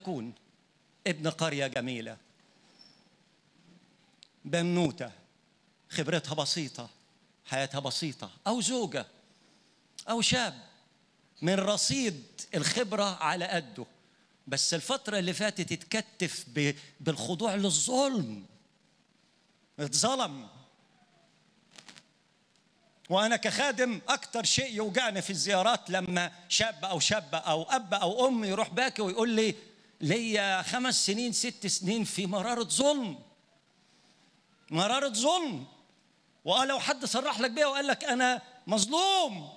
يكون ابن قرية جميلة بنوتة خبرتها بسيطة حياتها بسيطة أو زوجة أو شاب من رصيد الخبرة على قده بس الفترة اللي فاتت اتكتف ب- بالخضوع للظلم اتظلم وانا كخادم اكتر شيء يوجعني في الزيارات لما شاب او شابه او اب او ام يروح باكي ويقول لي ليا خمس سنين ست سنين في مراره ظلم مراره ظلم وقال لو حد صرح لك بيها وقال لك انا مظلوم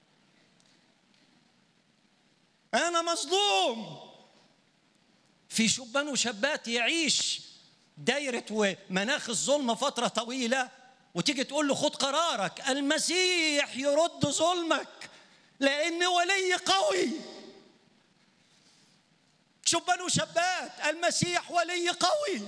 انا مظلوم في شبان وشابات يعيش دايرة ومناخ الظلم فترة طويلة وتيجي تقول له خد قرارك المسيح يرد ظلمك لأن ولي قوي شبان وشابات المسيح ولي قوي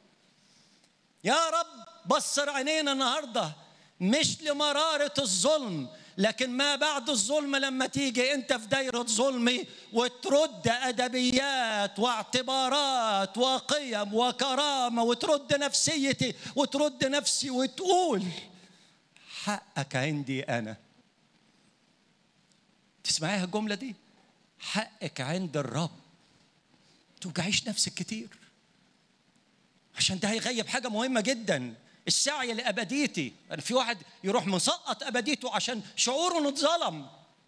يا رب بصر عينينا النهارده مش لمرارة الظلم لكن ما بعد الظلم لما تيجي انت في دايرة ظلمي وترد ادبيات واعتبارات وقيم وكرامة وترد نفسيتي وترد نفسي وتقول حقك عندي انا تسمعيها الجملة دي حقك عند الرب توجعيش نفسك كتير عشان ده هيغيب حاجة مهمة جدا السعي لأبديتي يعني في واحد يروح مسقط أبديته عشان شعوره انه اتظلم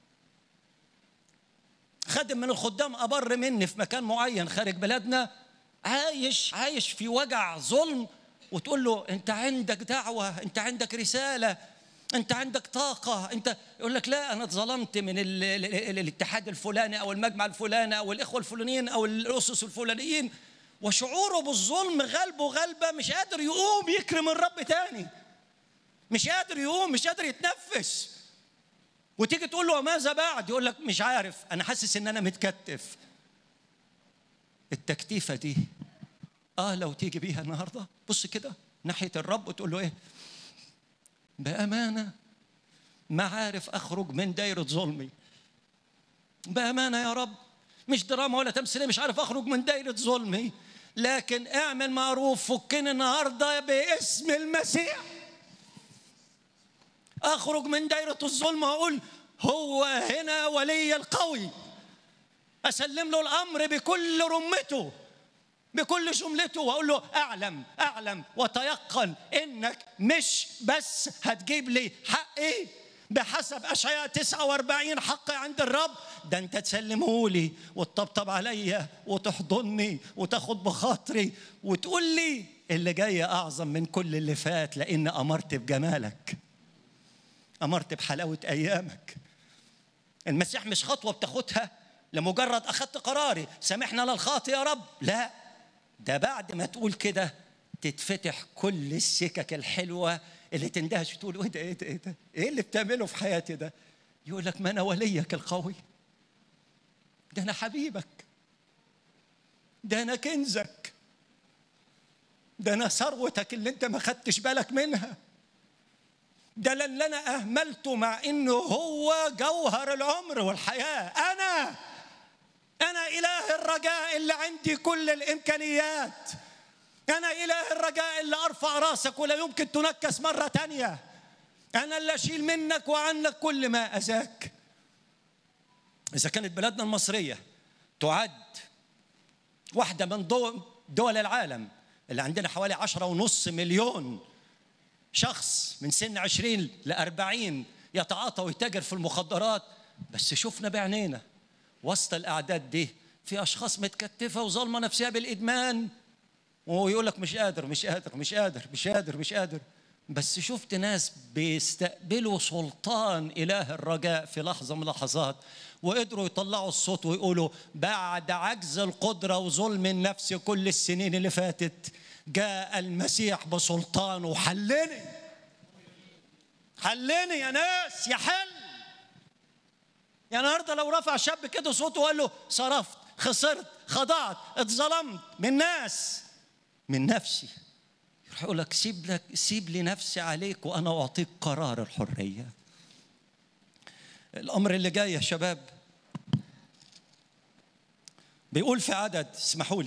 خادم من الخدام أبر مني في مكان معين خارج بلادنا عايش عايش في وجع ظلم وتقول له أنت عندك دعوة أنت عندك رسالة أنت عندك طاقة أنت يقول لك لا أنا اتظلمت من ال ال ال الاتحاد الفلاني أو المجمع الفلاني أو الإخوة الفلانيين أو الأسس الفلانيين وشعوره بالظلم غلبه غلبة مش قادر يقوم يكرم الرب تاني مش قادر يقوم مش قادر يتنفس وتيجي تقول له ماذا بعد يقول لك مش عارف انا حاسس ان انا متكتف التكتيفه دي اه لو تيجي بيها النهارده بص كده ناحيه الرب وتقول له ايه بامانه ما عارف اخرج من دايره ظلمي بامانه يا رب مش دراما ولا تمثيليه مش عارف اخرج من دايره ظلمي لكن اعمل معروف فكني النهارده باسم المسيح اخرج من دايره الظلم واقول هو هنا ولي القوي اسلم له الامر بكل رمته بكل جملته واقول له اعلم اعلم وتيقن انك مش بس هتجيب لي حقي بحسب اشعياء 49 حقي عند الرب ده انت تسلمه لي وتطبطب عليا وتحضني وتاخد بخاطري وتقول لي اللي جاي اعظم من كل اللي فات لان امرت بجمالك امرت بحلاوه ايامك المسيح مش خطوه بتاخدها لمجرد اخذت قراري سامحنا للخاطئ يا رب لا ده بعد ما تقول كده تتفتح كل السكك الحلوه اللي تندهش وتقول ايه ده ايه ده ايه ده ايه اللي بتعمله في حياتي ده يقول لك ما انا وليك القوي ده انا حبيبك ده انا كنزك ده انا ثروتك اللي انت ما خدتش بالك منها ده اللي انا اهملته مع انه هو جوهر العمر والحياه انا انا اله الرجاء اللي عندي كل الامكانيات انا اله الرجاء اللي ارفع راسك ولا يمكن تنكس مره تانيه انا اللي اشيل منك وعنك كل ما اذاك اذا كانت بلادنا المصريه تعد واحده من دول, دول العالم اللي عندنا حوالي عشرة ونص مليون شخص من سن عشرين لأربعين يتعاطى ويتاجر في المخدرات بس شفنا بعينينا وسط الأعداد دي في أشخاص متكتفة وظالمة نفسها بالإدمان ويقول لك مش قادر مش قادر مش قادر مش قادر مش قادر بس شفت ناس بيستقبلوا سلطان إله الرجاء في لحظة من اللحظات وقدروا يطلعوا الصوت ويقولوا بعد عجز القدرة وظلم النفس كل السنين اللي فاتت جاء المسيح بسلطانه وحلني حلني يا ناس يا حل يا النهارده لو رفع شاب كده صوته وقال له صرفت خسرت خضعت اتظلمت من ناس من نفسي يروح يقول لك سيب لك سيب لي نفسي عليك وانا اعطيك قرار الحريه الامر اللي جاي يا شباب بيقول في عدد اسمحوا لي